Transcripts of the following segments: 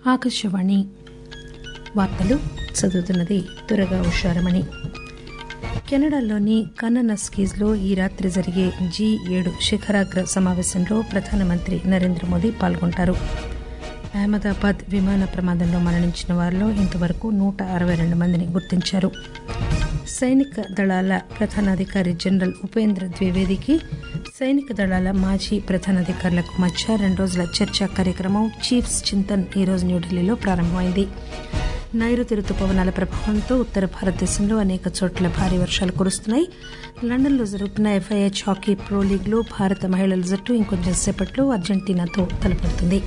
ఆకాశవాణి వార్తలు చదువుతున్నది దురగా ఉషారమణి కెనడాలోని కన్ననస్కీస్లో ఈ రాత్రి జరిగే జీ ఏడు శిఖరాగ్ర సమావేశంలో ప్రధానమంత్రి నరేంద్ర మోదీ పాల్గొంటారు అహ్మదాబాద్ విమాన ప్రమాదంలో మరణించిన వారిలో ఇంతవరకు నూట అరవై రెండు మందిని గుర్తించారు సైనిక దళాల ప్రధానాధికారి జనరల్ ఉపేంద్ర ద్వివేదికి సైనిక దళాల మాజీ ప్రధానాధికారులకు మధ్య రెండు రోజుల చర్చా కార్యక్రమం చీఫ్స్ చింతన్ ఈరోజు న్యూఢిల్లీలో ప్రారంభమైంది నైరుతి రుతుపవనాల ప్రభావంతో ఉత్తర భారతదేశంలో అనేక చోట్ల భారీ వర్షాలు కురుస్తున్నాయి లండన్లో జరుగుతున్న ఎఫ్ఐహెచ్ హాకీ ప్రో లీగ్లో భారత మహిళల జట్టు ఇంకొంచెం సేపట్లో అర్జెంటీనాతో తలపడుతుంది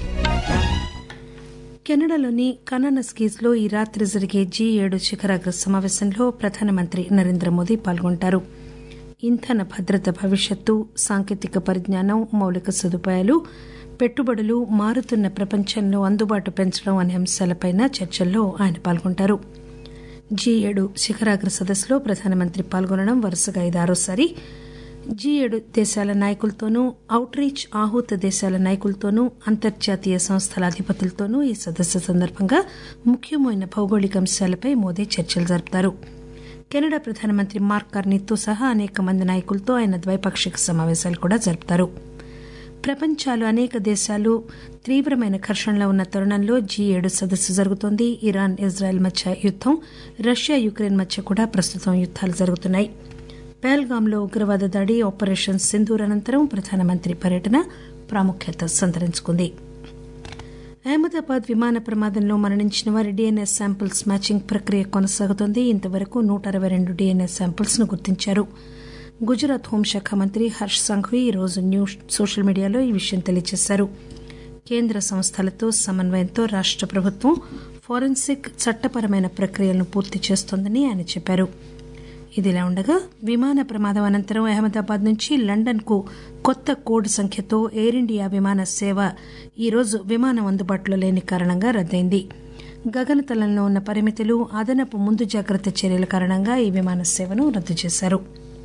కెనడాలోని కనానస్కీస్లో ఈ రాత్రి జరిగే జీ ఏడు శిఖరాగ్ర సమావేశంలో ప్రధానమంత్రి నరేంద్ర మోదీ పాల్గొంటారు ఇంధన భద్రత భవిష్యత్తు సాంకేతిక పరిజ్ఞానం మౌలిక సదుపాయాలు పెట్టుబడులు మారుతున్న ప్రపంచంలో అందుబాటు పెంచడం అనే అంశాలపై చర్చల్లో ఆయన పాల్గొంటారు జీ ఏడు శిఖరాగ్ర సదస్సులో ప్రధానమంత్రి పాల్గొనడం వరుసగా ఇది ఆరోసారి జీ ఏడు దేశాల నాయకులతోనూ అవుట్ రీచ్ ఆహూత దేశాల నాయకులతోనూ అంతర్జాతీయ సంస్థల అధిపతులతోనూ ఈ సదస్సు సందర్భంగా ముఖ్యమైన భౌగోళిక అంశాలపై మోదీ చర్చలు జరుపుతారు కెనడా ప్రధానమంత్రి మార్క్ కార్నీతో సహా అనేక మంది నాయకులతో ఆయన ద్వైపాక్షిక సమావేశాలు కూడా జరుపుతారు ప్రపంచాలు అనేక దేశాలు తీవ్రమైన ఘర్షణలో ఉన్న తరుణంలో జీ ఏడు సదస్సు జరుగుతోంది ఇరాన్ ఇజ్రాయెల్ మధ్య యుద్దం రష్యా యుక్రెయిన్ మధ్య కూడా ప్రస్తుతం యుద్దాలు జరుగుతున్నాయి పహల్గాంలో ఉగ్రవాద దాడి ఆపరేషన్ సింధూర్ అనంతరం ప్రధానమంత్రి పర్యటన ప్రాముఖ్యత సంతరించుకుంది అహ్మదాబాద్ విమాన ప్రమాదంలో మరణించిన వారి డీఎన్ఎస్ శాంపిల్స్ మ్యాచింగ్ ప్రక్రియ కొనసాగుతోంది ఇంతవరకు నూట అరవై రెండు డీఎన్ఎస్ శాంపిల్స్ ను గుర్తించారు గుజరాత్ హోంశాఖ మంత్రి హర్ష్ సంఘ్వీ ఈరోజు న్యూస్ సోషల్ మీడియాలో ఈ విషయం తెలియజేశారు కేంద్ర సంస్థలతో సమన్వయంతో రాష్ట ప్రభుత్వం ఫోరెన్సిక్ చట్టపరమైన ప్రక్రియలను పూర్తి చేస్తోందని ఆయన చెప్పారు ఇదిలా ఉండగా విమాన ప్రమాదం అనంతరం అహ్మదాబాద్ నుంచి లండన్ కు కొత్త కోడ్ సంఖ్యతో ఎయిర్ ఇండియా విమాన సేవ ఈరోజు విమానం అందుబాటులో లేని కారణంగా రద్దయింది గగనతలంలో ఉన్న పరిమితులు అదనపు ముందు జాగ్రత్త చర్యల కారణంగా ఈ విమాన సేవను రద్దు చేశారు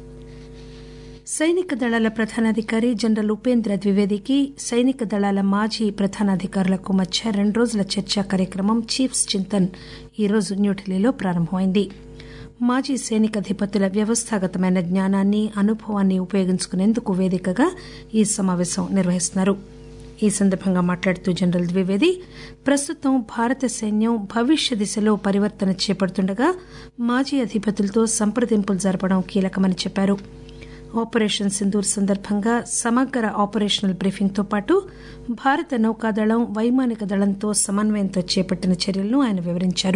సైనిక దళాల ప్రధానాధికారి జనరల్ ఉపేంద్ర ద్వివేదికి సైనిక దళాల మాజీ ప్రధానాధికారులకు మధ్య రెండు రోజుల చర్చా కార్యక్రమం చీఫ్స్ చింతన్ ఈరోజు న్యూఢిల్లీలో ప్రారంభమైంది మాజీ సైనికాధిపతుల వ్యవస్థాగతమైన జ్ఞానాన్ని అనుభవాన్ని ఉపయోగించుకునేందుకు వేదికగా ఈ సమావేశం నిర్వహిస్తున్నారు ఈ సందర్భంగా మాట్లాడుతూ జనరల్ ద్వివేది ప్రస్తుతం భారత సైన్యం భవిష్య దిశలో పరివర్తన చేపడుతుండగా మాజీ అధిపతులతో సంప్రదింపులు జరపడం కీలకమని చెప్పారు ఆపరేషన్ సింధూర్ సందర్భంగా సమగ్ర ఆపరేషనల్ బ్రీఫింగ్తో పాటు భారత నౌకాదళం వైమానిక దళంతో సమన్వయంతో చేపట్టిన చర్యలను ఆయన వివరించారు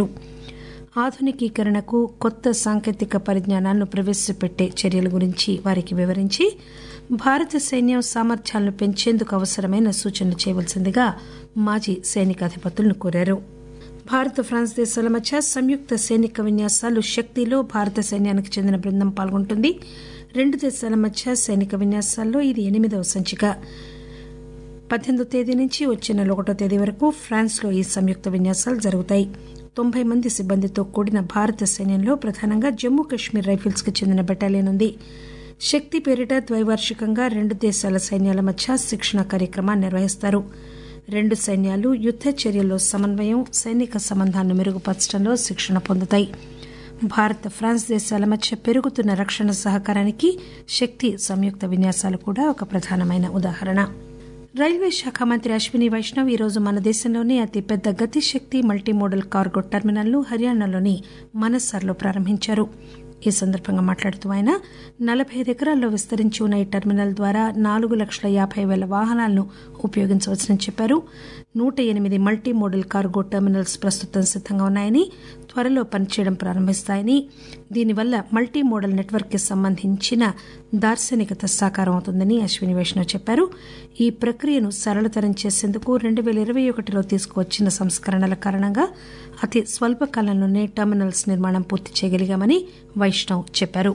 ఆధునికీకరణకు కొత్త సాంకేతిక పరిజ్ఞానాలను ప్రవేశపెట్టే చర్యల గురించి వారికి వివరించి భారత సైన్యం సామర్థ్యాలను పెంచేందుకు అవసరమైన సూచనలు చేయవలసిందిగా మాజీ సైనికాధిపతులను కోరారు భారత ఫ్రాన్స్ దేశాల మధ్య సంయుక్త సైనిక విన్యాసాలు శక్తిలో భారత సైన్యానికి చెందిన బృందం పాల్గొంటుంది రెండు దేశాల మధ్య సైనిక విన్యాసాల్లో ఇది ఎనిమిదవ సంచిక పద్దెనిమిదో తేదీ నుంచి వచ్చే నెల ఒకటో తేదీ వరకు ఫ్రాన్స్లో ఈ సంయుక్త విన్యాసాలు జరుగుతాయి తొంభై మంది సిబ్బందితో కూడిన భారత సైన్యంలో ప్రధానంగా జమ్మూ కశ్మీర్ రైఫిల్స్ కి చెందిన బెటాలియన్ ఉంది శక్తి పేరిట ద్వైవార్షికంగా రెండు దేశాల సైన్యాల మధ్య శిక్షణ కార్యక్రమాన్ని నిర్వహిస్తారు రెండు సైన్యాలు యుద్ద చర్యల్లో సమన్వయం సైనిక సంబంధాలను మెరుగుపరచడంలో శిక్షణ పొందుతాయి భారత్ ఫ్రాన్స్ దేశాల మధ్య పెరుగుతున్న రక్షణ సహకారానికి శక్తి సంయుక్త విన్యాసాలు కూడా ఒక ప్రధానమైన ఉదాహరణ రైల్వే శాఖ మంత్రి అశ్విని వైష్ణవ్ ఈరోజు మన దేశంలోనే అతిపెద్ద గతిశక్తి మల్టీమోడల్ కార్గో టెర్మినల్ను హర్యానాలోని మనస్సార్లో ప్రారంభించారు ఈ సందర్భంగా మాట్లాడుతూ ఆయన నలభై ఐదు ఎకరాల్లో విస్తరించి ఉన్న ఈ టెర్మినల్ ద్వారా నాలుగు లక్షల యాభై వేల వాహనాలను ఉపయోగించవచ్చని చెప్పారు నూట ఎనిమిది మల్టీ మోడల్ కార్గో టెర్మినల్స్ ప్రస్తుతం సిద్దంగా ఉన్నాయని త్వరలో పనిచేయడం ప్రారంభిస్తాయని దీనివల్ల మల్టీ మోడల్ నెట్వర్క్ కి సంబంధించిన దార్శనికత సాకారం అవుతుందని అశ్విని వైష్ణవ్ చెప్పారు ఈ ప్రక్రియను సరళతరం చేసేందుకు రెండు పేల ఇరవై ఒకటిలో తీసుకువచ్చిన సంస్కరణల కారణంగా అతి స్వల్ప కాలంలోనే టెర్మినల్స్ నిర్మాణం పూర్తి చేయగలిగామని వైష్ణవ్ చెప్పారు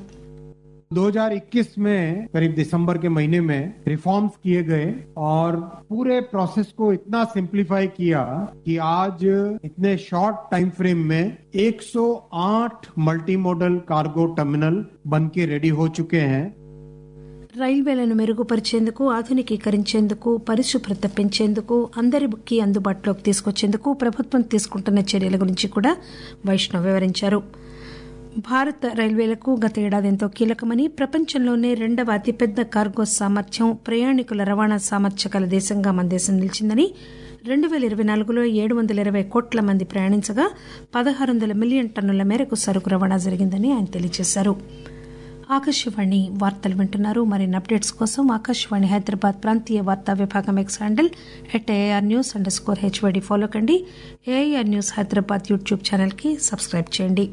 2021 में करीब दिसंबर के महीने में रिफॉर्म्स किए गए और पूरे प्रोसेस को इतना सिंप्लीफाई किया कि आज इतने शॉर्ट टाइम फ्रेम में 108 मल्टी मॉडल कार्गो टर्मिनल बन के रेडी हो चुके हैं రైల్వేలను మెరుగుపరిచేందుకు ఆధునికీకరించేందుకు పరిశుభ్రత పెంచేందుకు అందరికీ అందుబాటులోకి తీసుకొచ్చేందుకు ప్రభుత్వం తీసుకుంటున్న చర్యల గురించి కూడా వైష్ణవ్ వివరించారు భారత రైల్వేలకు గత ఏడాది ఎంతో కీలకమని ప్రపంచంలోనే రెండవ అతిపెద్ద కార్గో సామర్థ్యం ప్రయాణికుల రవాణా సామర్థ్య గల దేశంగా మన దేశం నిలిచిందని రెండు పేల ఇరవై నాలుగులో ఏడు వందల ఇరవై కోట్ల మంది ప్రయాణించగా పదహారు వందల మిలియన్ టన్నుల మేరకు సరుకు రవాణా జరిగిందని ఆయన తెలియజేశారు ఆకాశవాణి వార్తలు వింటున్నారు మరిన్ని అప్డేట్స్ కోసం ఆకాశవాణి హైదరాబాద్ ప్రాంతీయ వార్తా విభాగం X handle at AR news underscore HYD follow కండి ఏఐఆర్ న్యూస్ హైదరాబాద్ యూట్యూబ్ ఛానల్కి సబ్స్క్రైబ్ చేయండి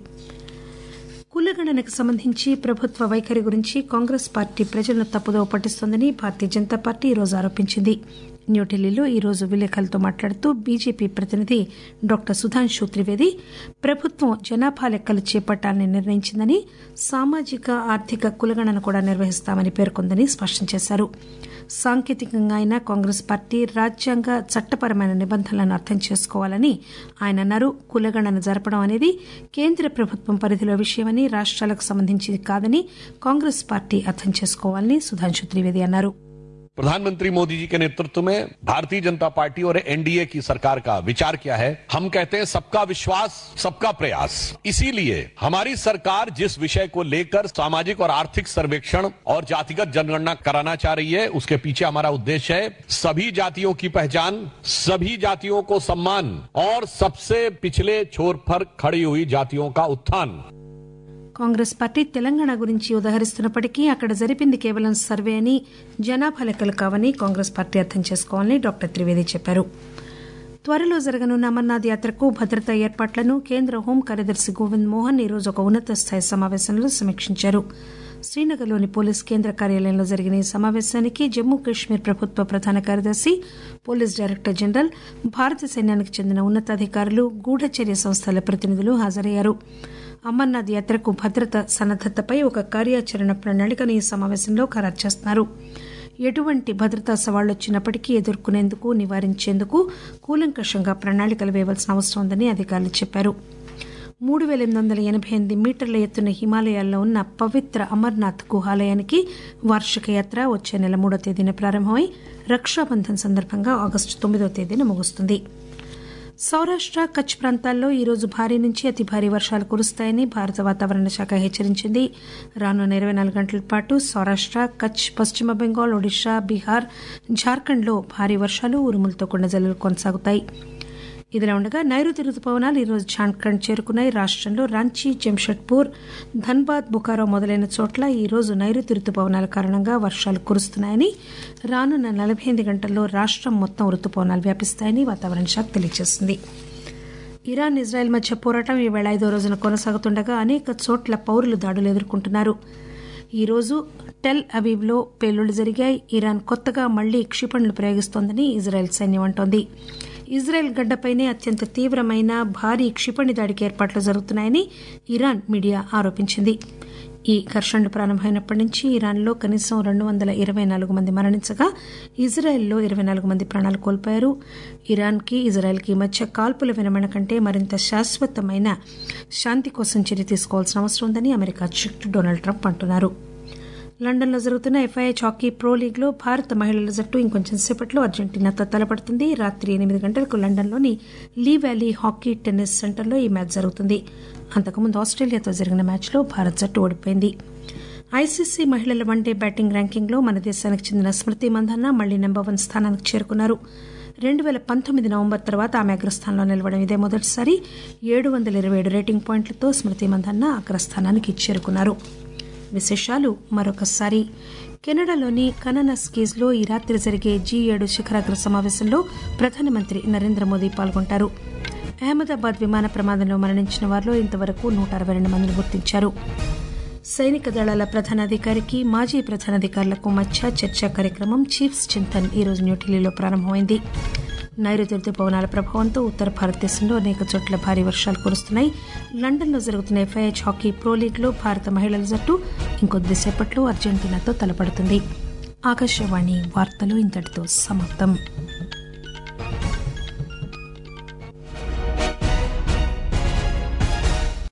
కులగణనకు సంబంధించి ప్రభుత్వ వైఖరి గురించి కాంగ్రెస్ పార్టీ ప్రజలను తప్పుదోవ పట్టిస్తోందని భారతీయ జనతా పార్టీ ఈరోజు ఆరోపించింది న్యూఢిల్లీలో ఈరోజు విలేకరులతో మాట్లాడుతూ బీజేపీ ప్రతినిధి డాక్టర్ సుధాంశు త్రివేది ప్రభుత్వం జనాభా లెక్కలు చేపట్టాలని నిర్ణయించిందని సామాజిక ఆర్థిక కులగణన కూడా నిర్వహిస్తామని పేర్కొందని స్పష్టం చేశారు సాంకేతికంగా అయినా కాంగ్రెస్ పార్టీ రాజ్యాంగ చట్టపరమైన నిబంధనలను అర్థం చేసుకోవాలని ఆయన అన్నారు కులగణన జరపడం అనేది కేంద్ర ప్రభుత్వం పరిధిలో విషయమని రాష్ట్రాలకు సంబంధించింది కాదని కాంగ్రెస్ పార్టీ అర్థం చేసుకోవాలని సుధాంశు త్రివేది అన్నారు प्रधानमंत्री मोदी जी के नेतृत्व में भारतीय जनता पार्टी और एनडीए की सरकार का विचार क्या है हम कहते हैं सबका विश्वास सबका प्रयास इसीलिए हमारी सरकार जिस विषय को लेकर सामाजिक और आर्थिक सर्वेक्षण और जातिगत जनगणना कराना चाह रही है उसके पीछे हमारा उद्देश्य है सभी जातियों की पहचान सभी जातियों को सम्मान और सबसे पिछले छोर पर खड़ी हुई जातियों का उत्थान కాంగ్రెస్ పార్టీ తెలంగాణ గురించి ఉదహరిస్తున్నప్పటికీ అక్కడ జరిపింది కేవలం సర్వే అని జనాభా లెక్కలు కావని కాంగ్రెస్ పార్టీ అర్థం చేసుకోవాలని డాక్టర్ త్రివేది చెప్పారు త్వరలో జరగనున్న అమర్నాథ్ యాత్రకు భద్రతా ఏర్పాట్లను కేంద్ర హోం కార్యదర్శి గోవింద్ మోహన్ ఈరోజు ఒక ఉన్నత స్థాయి సమావేశంలో సమీక్షించారు శ్రీనగర్లోని పోలీస్ కేంద్ర కార్యాలయంలో జరిగిన ఈ సమావేశానికి జమ్మూ కాశ్మీర్ ప్రభుత్వ ప్రధాన కార్యదర్శి పోలీస్ డైరెక్టర్ జనరల్ భారత సైన్యానికి చెందిన ఉన్నతాధికారులు గూఢచర్య సంస్థల ప్రతినిధులు హాజరయ్యారు అమర్నాథ్ యాత్రకు భద్రత సన్నద్దతపై ఒక కార్యాచరణ ప్రణాళికను ఈ సమావేశంలో ఖరారు చేస్తున్నారు ఎటువంటి భద్రతా సవాళ్లు వచ్చినప్పటికీ ఎదుర్కొనేందుకు నివారించేందుకు కూలంకషంగా ప్రణాళికలు వేయవలసిన అవసరం ఉందని అధికారులు చెప్పారు మూడు పేల ఎనిమిది వందల ఎనబై ఎనిమిది మీటర్ల ఎత్తున హిమాలయాల్లో ఉన్న పవిత్ర అమర్నాథ్ గుహాలయానికి వార్షిక యాత్ర వచ్చే నెల మూడో తేదీన ప్రారంభమై రక్షాబంధన్ సందర్భంగా ఆగస్టు తొమ్మిదో తేదీన ముగుస్తుంది సౌరాష్ట కచ్ ప్రాంతాల్లో ఈరోజు భారీ నుంచి అతి భారీ వర్షాలు కురుస్తాయని భారత వాతావరణ శాఖ హెచ్చరించింది రానున్న ఇరవై నాలుగు గంటల పాటు సౌరాష్ట కచ్ పశ్చిమ బెంగాల్ ఒడిషా బీహార్ జార్ఖండ్లో భారీ వర్షాలు ఉరుములతో కూడిన జల్లులు కొనసాగుతాయి ఇదిలా ఉండగా నైరుతి రుతుపవనాలు ఈరోజు జార్ఖండ్ చేరుకున్నాయి రాష్టంలో రాంచీ జంషెడ్పూర్ ధన్బాద్ బుకారో మొదలైన చోట్ల ఈరోజు నైరుతి రుతుపవనాల కారణంగా వర్షాలు కురుస్తున్నాయని రానున్న నలభై ఎనిమిది గంటల్లో రాష్టం మొత్తం రుతుపవనాలు వ్యాపిస్తాయని వాతావరణ శాఖ తెలియజేసింది ఇరాన్ ఇజ్రాయెల్ మధ్య పోరాటం ఈవేళ ఐదో రోజున కొనసాగుతుండగా అనేక చోట్ల పౌరులు దాడులు ఎదుర్కొంటున్నారు ఈ రోజు టెల్ అవీవ్లో పేలుళ్లు జరిగాయి ఇరాన్ కొత్తగా మళ్లీ క్షిపణులు ప్రయోగిస్తోందని ఇజ్రాయెల్ సైన్యం అంటోంది ఇజ్రాయెల్ గడ్డపైనే అత్యంత తీవ్రమైన భారీ క్షిపణి దాడికి ఏర్పాట్లు జరుగుతున్నాయని ఇరాన్ మీడియా ఆరోపించింది ఈ ఘర్షణలు ప్రారంభమైనప్పటి నుంచి ఇరాన్లో కనీసం రెండు వందల ఇరవై నాలుగు మంది మరణించగా ఇజ్రాయెల్లో ఇరవై నాలుగు మంది ప్రాణాలు కోల్పోయారు ఇరాన్కి ఇజ్రాయెల్కి మధ్య కాల్పుల విరమణ కంటే మరింత శాశ్వతమైన శాంతి కోసం చర్య తీసుకోవాల్సిన అవసరం ఉందని అమెరికా అధ్యక్షుడు డొనాల్డ్ ట్రంప్ అంటున్నారు లండన్లో జరుగుతున్న ఎఫ్ఐహెచ్ హాకీ ప్రో లీగ్లో భారత మహిళల జట్టు ఇంకొంచెం సేపట్లో అర్జెంటీనాతో తలపడుతుంది రాత్రి ఎనిమిది గంటలకు లండన్లోని లీ వ్యాలీ హాకీ టెన్నిస్ సెంటర్లో ఈ మ్యాచ్ జరుగుతుంది అంతకుముందు ఆస్ట్రేలియాతో జరిగిన మ్యాచ్లో భారత్ జట్టు ఓడిపోయింది ఐసీసీ మహిళల వన్డే బ్యాటింగ్ ర్యాంకింగ్లో మన దేశానికి చెందిన స్మృతి మందన్న మళ్లీ నెంబర్ వన్ స్థానానికి చేరుకున్నారు రెండు పేల పంతొమ్మిది నవంబర్ తర్వాత ఆమె అగ్రస్థానంలో నిలవడం ఇదే మొదటిసారి ఏడు వందల ఇరవై ఏడు రేటింగ్ పాయింట్లతో స్మృతి మందన్న అగ్రస్థానానికి చేరుకున్నారు విశేషాలు మరొకసారి కెనడాలోని కననస్ కేజ్లో ఈ రాత్రి జరిగే జీ ఏడు శిఖరాగ్ర సమావేశంలో ప్రధానమంత్రి నరేంద్ర మోదీ పాల్గొంటారు అహ్మదాబాద్ విమాన ప్రమాదంలో మరణించిన వారిలో ఇంతవరకు నూట అరవై రెండు మందిని గుర్తించారు సైనిక దళాల ప్రధానాధికారికి మాజీ ప్రధానాధికారులకు మధ్య చర్చా కార్యక్రమం చీఫ్స్ చింతన్ ఈరోజు న్యూఢిల్లీలో ప్రారంభమైంది నైరుతి రుతుపవనాల ప్రభావంతో ఉత్తర భారతదేశంలో అనేక చోట్ల భారీ వర్షాలు కురుస్తున్నాయి లండన్లో జరుగుతున్న ఎఫ్ఐహెచ్ హాకీ ప్రో లీగ్లో భారత మహిళల జట్టు ఇంకొద్దిసేపట్లో అర్జెంటీనాతో తలపడుతుంది ఆకాశవాణి వార్తలు ఇంతటితో సమాప్తం